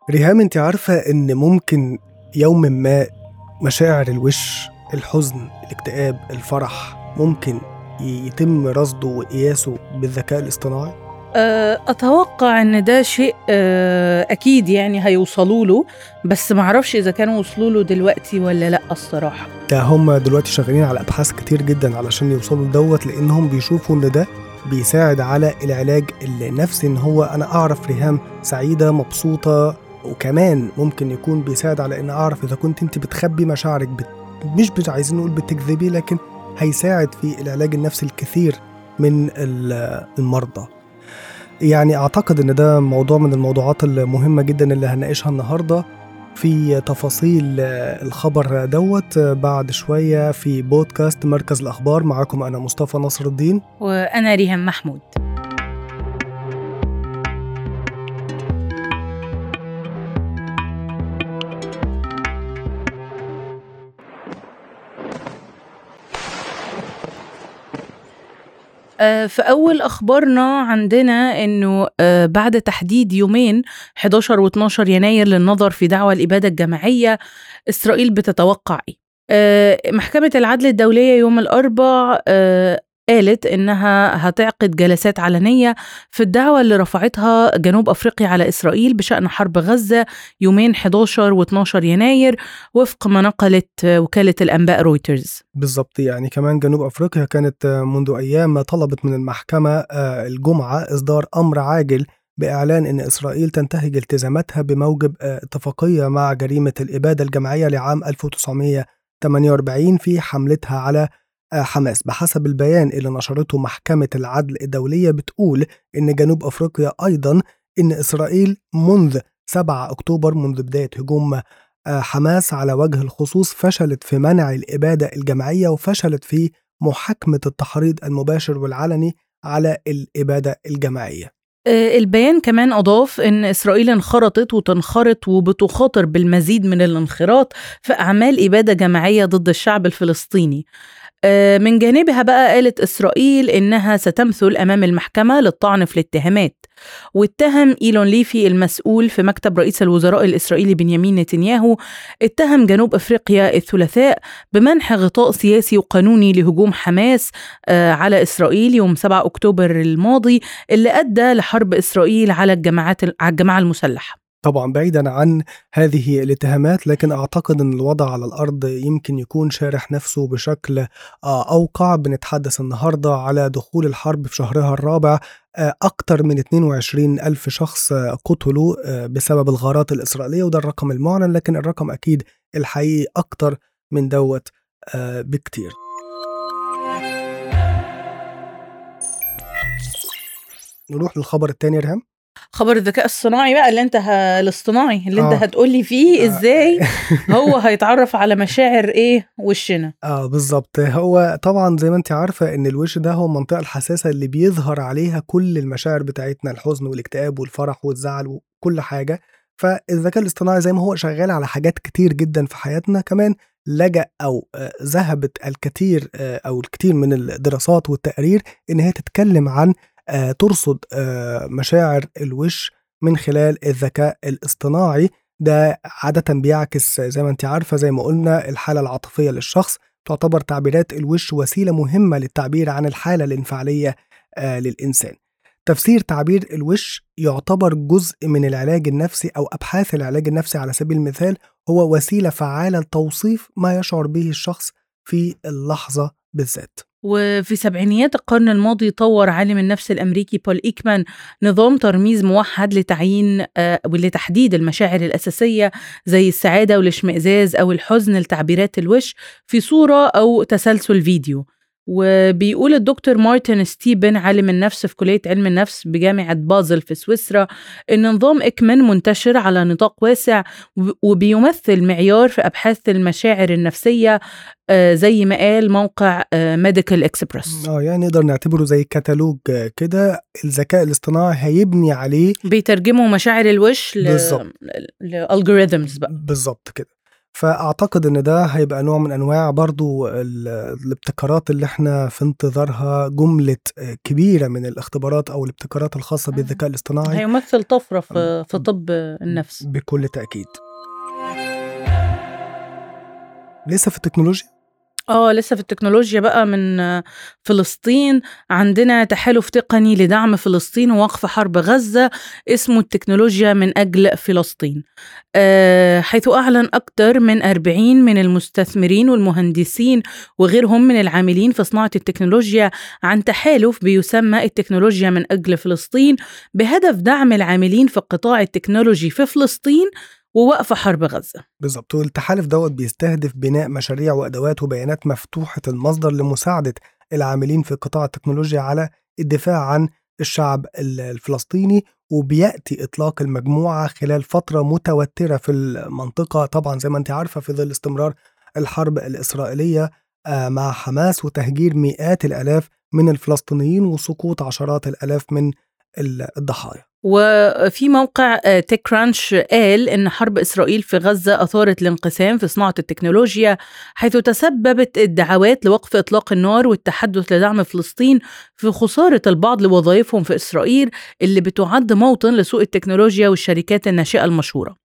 ريهام انت عارفة ان ممكن يوم ما مشاعر الوش الحزن الاكتئاب الفرح ممكن يتم رصده وقياسه بالذكاء الاصطناعي أه، أتوقع إن ده شيء أه، أكيد يعني هيوصلوا له بس معرفش إذا كانوا وصلوا له دلوقتي ولا لأ الصراحة ده هم دلوقتي شغالين على ابحاث كتير جدا علشان يوصلوا لدوت لانهم بيشوفوا ان ده بيساعد على العلاج النفسي ان هو انا اعرف ريهام سعيده مبسوطه وكمان ممكن يكون بيساعد على ان اعرف اذا كنت انت بتخبي مشاعرك بت... مش بت- عايزين نقول بتكذبي لكن هيساعد في العلاج النفسي الكثير من ال- المرضى يعني اعتقد ان ده موضوع من الموضوعات المهمه جدا اللي هنناقشها النهارده في تفاصيل آه، الخبر دوت آه، بعد شويه في بودكاست مركز الاخبار معاكم انا مصطفى نصر الدين وأنا ريهام محمود آه، في أول أخبارنا عندنا إنه آه، بعد تحديد يومين 11 و 12 يناير للنظر في دعوى الإبادة الجماعية إسرائيل بتتوقع إيه؟ آه، محكمة العدل الدولية يوم الأربع آه، قالت إنها هتعقد جلسات علنية في الدعوة اللي رفعتها جنوب أفريقيا على إسرائيل بشأن حرب غزة يومين 11 و 12 يناير وفق ما نقلت آه، وكالة الأنباء رويترز بالظبط يعني كمان جنوب افريقيا كانت آه، منذ ايام طلبت من المحكمه آه، الجمعه اصدار امر عاجل باعلان ان اسرائيل تنتهج التزاماتها بموجب آه، اتفاقيه مع جريمه الاباده الجماعيه لعام 1948 في حملتها على آه، حماس بحسب البيان اللي نشرته محكمه العدل الدوليه بتقول ان جنوب افريقيا ايضا ان اسرائيل منذ 7 اكتوبر منذ بدايه هجوم آه، حماس على وجه الخصوص فشلت في منع الإبادة الجماعية وفشلت في محاكمة التحريض المباشر والعلني على الإبادة الجماعية آه، البيان كمان أضاف أن إسرائيل انخرطت وتنخرط وبتخاطر بالمزيد من الانخراط في أعمال إبادة جماعية ضد الشعب الفلسطيني آه، من جانبها بقى قالت إسرائيل إنها ستمثل أمام المحكمة للطعن في الاتهامات واتهم إيلون ليفي المسؤول في مكتب رئيس الوزراء الإسرائيلي بنيامين نتنياهو اتهم جنوب أفريقيا الثلاثاء بمنح غطاء سياسي وقانوني لهجوم حماس آه، على إسرائيل يوم 7 أكتوبر الماضي اللي أدى لحرب إسرائيل على الجماعات على الجماعة المسلحة طبعا بعيدا عن هذه الاتهامات لكن أعتقد أن الوضع على الأرض يمكن يكون شارح نفسه بشكل آه، أوقع بنتحدث النهاردة على دخول الحرب في شهرها الرابع آه، أكثر من 22 ألف شخص آه، قتلوا آه، بسبب الغارات الإسرائيلية وده الرقم المعلن لكن الرقم أكيد الحقيقي أكتر من دوت آه، بكتير نروح للخبر الثاني ريهام خبر الذكاء الصناعي بقى اللي انت ه... الاصطناعي اللي انت آه. هتقولي فيه آه. ازاي هو هيتعرف على مشاعر ايه وشنا اه بالظبط هو طبعا زي ما انت عارفه ان الوش ده هو المنطقه الحساسه اللي بيظهر عليها كل المشاعر بتاعتنا الحزن والاكتئاب والفرح والزعل وكل حاجه فالذكاء الاصطناعي زي ما هو شغال على حاجات كتير جدا في حياتنا كمان لجأ او آه، ذهبت الكثير آه، او الكثير من الدراسات والتقارير ان هي تتكلم عن آه، ترصد آه، مشاعر الوش من خلال الذكاء الاصطناعي ده عادة بيعكس زي ما انت عارفة زي ما قلنا الحالة العاطفية للشخص تعتبر تعبيرات الوش وسيلة مهمة للتعبير عن الحالة الانفعالية آه، للإنسان تفسير تعبير الوش يعتبر جزء من العلاج النفسي أو أبحاث العلاج النفسي على سبيل المثال هو وسيلة فعالة لتوصيف ما يشعر به الشخص في اللحظة بالذات وفي سبعينيات القرن الماضي طور عالم النفس الامريكي بول ايكمان نظام ترميز موحد لتعيين آه، ولتحديد المشاعر الاساسيه زي السعاده والاشمئزاز او الحزن لتعبيرات الوش في صوره او تسلسل فيديو وبيقول الدكتور مارتن ستيبن عالم النفس في كلية علم النفس بجامعة بازل في سويسرا إن نظام إكمن منتشر على نطاق واسع وب- وبيمثل معيار في أبحاث المشاعر النفسية آه، زي ما قال موقع ميديكال اكسبرس اه يعني نقدر نعتبره زي كتالوج آه، كده الذكاء الاصطناعي هيبني عليه بيترجموا مشاعر الوش ل بالظبط. لالجوريثمز بقى بالظبط كده فأعتقد إن ده هيبقى نوع من أنواع برضو ال- الابتكارات اللي احنا في انتظارها جملة آه، كبيرة من الاختبارات أو الابتكارات الخاصة مم. بالذكاء الاصطناعي هيمثل طفرة في في طب النفس بكل تأكيد لسه في التكنولوجيا اه لسه في التكنولوجيا بقى من آه، فلسطين عندنا تحالف تقني لدعم فلسطين ووقف حرب غزة اسمه التكنولوجيا من أجل فلسطين آه، حيث أعلن أكثر من 40 من المستثمرين والمهندسين وغيرهم من العاملين في صناعة التكنولوجيا عن تحالف بيسمى التكنولوجيا من أجل فلسطين بهدف دعم العاملين في القطاع التكنولوجي في فلسطين ووقف حرب غزة بالظبط والتحالف دوت بيستهدف بناء مشاريع وأدوات وبيانات مفتوحة المصدر لمساعدة العاملين في قطاع التكنولوجيا على الدفاع عن الشعب ال- الفلسطيني وبيأتي إطلاق المجموعة خلال فترة متوترة في المنطقة طبعا زي ما أنت عارفة في ظل استمرار الحرب الإسرائيلية آه، مع حماس وتهجير مئات الآلاف من الفلسطينيين وسقوط عشرات الآلاف من ال- الضحايا وفي موقع تيك كرانش قال ان حرب اسرائيل في غزه اثارت الانقسام في صناعه التكنولوجيا حيث تسببت الدعوات لوقف اطلاق النار والتحدث لدعم فلسطين في خساره البعض لوظائفهم في اسرائيل اللي بتعد موطن لسوق التكنولوجيا والشركات الناشئه المشهوره.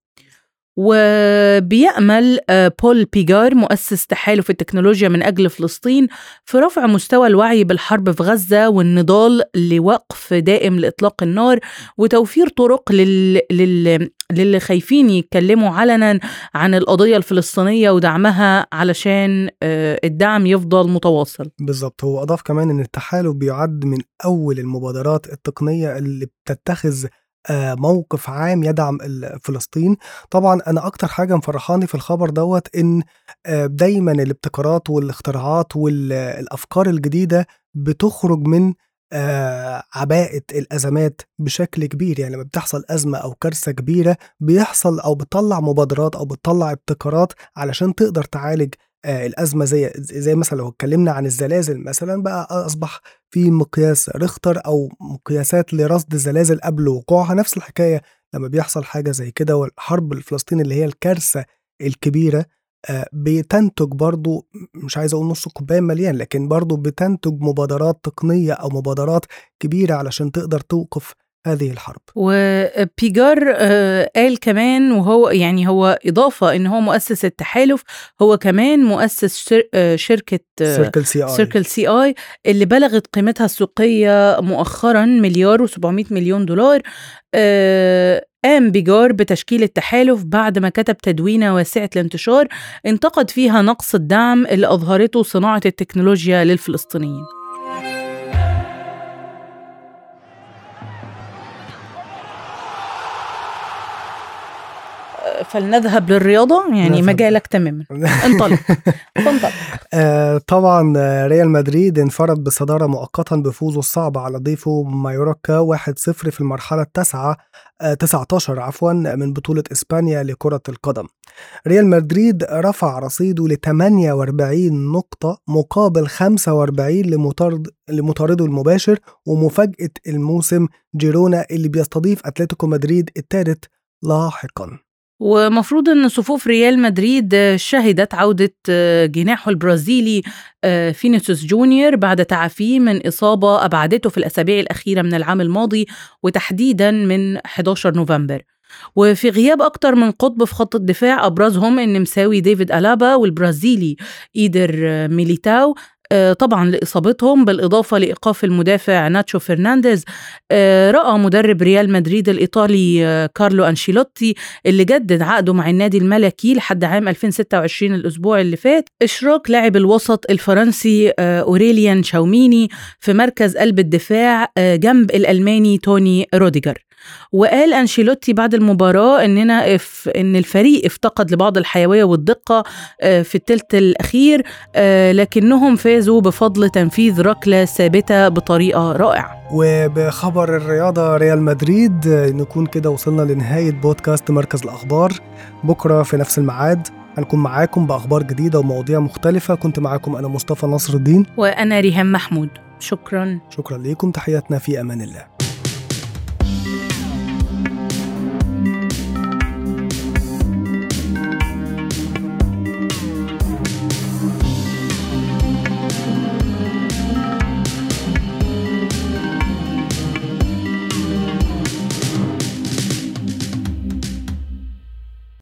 وبيأمل آه، بول بيجار مؤسس تحالف التكنولوجيا من أجل فلسطين في رفع مستوى الوعي بالحرب في غزة والنضال لوقف دائم لإطلاق النار وتوفير طرق لل... لل... للي خايفين يتكلموا علنا عن القضية الفلسطينية ودعمها علشان آه، الدعم يفضل متواصل بالظبط هو أضاف كمان إن التحالف بيعد من أول المبادرات التقنية اللي بتتخذ آه، موقف عام يدعم ال- فلسطين طبعا أنا أكتر حاجة مفرحاني في الخبر دوت إن آه، دايما الابتكارات والاختراعات والأفكار الجديدة بتخرج من آه، عباءة الأزمات بشكل كبير يعني لما بتحصل أزمة أو كارثة كبيرة بيحصل أو بتطلع مبادرات أو بتطلع ابتكارات علشان تقدر تعالج آه، الازمه زي زي مثلا لو اتكلمنا عن الزلازل مثلا بقى اصبح في مقياس ريختر او مقياسات لرصد الزلازل قبل وقوعها نفس الحكايه لما بيحصل حاجه زي كده والحرب الفلسطيني اللي هي الكارثه الكبيره آه، بتنتج برضو مش عايز اقول نص كوبايه مليان لكن برضو بتنتج مبادرات تقنيه او مبادرات كبيره علشان تقدر توقف هذه الحرب وبيجار آه، قال كمان وهو يعني هو إضافة إن هو مؤسس التحالف هو كمان مؤسس شر آه، شركة سيركل سي اي سيركل سي اي اللي بلغت قيمتها السوقية مؤخرا مليار و700 مليون دولار آه، قام بيجار بتشكيل التحالف بعد ما كتب تدوينة واسعة الانتشار انتقد فيها نقص الدعم اللي أظهرته صناعة التكنولوجيا للفلسطينيين آه، فلنذهب للرياضة يعني نذهب. مجالك تماما انطلق انطلق آه، طبعا آه، ريال مدريد انفرد بالصدارة مؤقتا بفوزه الصعب على ضيفه مايوركا 1-0 في المرحلة التاسعة آه، 19 عفوا من بطولة إسبانيا لكرة القدم ريال مدريد رفع رصيده ل 48 نقطة مقابل 45 لمطارد لمطارده المباشر ومفاجأة الموسم جيرونا اللي بيستضيف أتلتيكو مدريد الثالث لاحقا ومفروض ان صفوف ريال مدريد آه، شهدت عودة آه، جناحه البرازيلي آه، فينيسيوس جونيور بعد تعافيه من إصابة أبعدته في الأسابيع الأخيرة من العام الماضي وتحديدا من 11 نوفمبر وفي غياب أكتر من قطب في خط الدفاع أبرزهم النمساوي ديفيد ألابا والبرازيلي إيدر آه، ميليتاو آه، طبعا لإصابتهم بالإضافة لإيقاف المدافع ناتشو فرنانديز آه، رأى مدرب ريال مدريد الإيطالي آه، كارلو أنشيلوتي اللي جدد عقده مع النادي الملكي لحد عام 2026 الأسبوع اللي فات إشراك لاعب الوسط الفرنسي آه، أوريليان شاوميني في مركز قلب الدفاع آه، جنب الألماني توني روديجر وقال أنشيلوتي بعد المباراة إننا إف إن الفريق افتقد لبعض الحيوية والدقة آه، في الثلث الأخير آه، لكنهم فازوا بفضل تنفيذ ركلة ثابتة بطريقة رائعة وبخبر الرياضة ريال مدريد آه، نكون كده وصلنا لنهاية بودكاست مركز الأخبار بكرة في نفس الميعاد هنكون معاكم بأخبار جديدة ومواضيع مختلفة كنت معاكم أنا مصطفى نصر الدين وأنا ريهام محمود شكراً شكرا لكم تحياتنا في أمان الله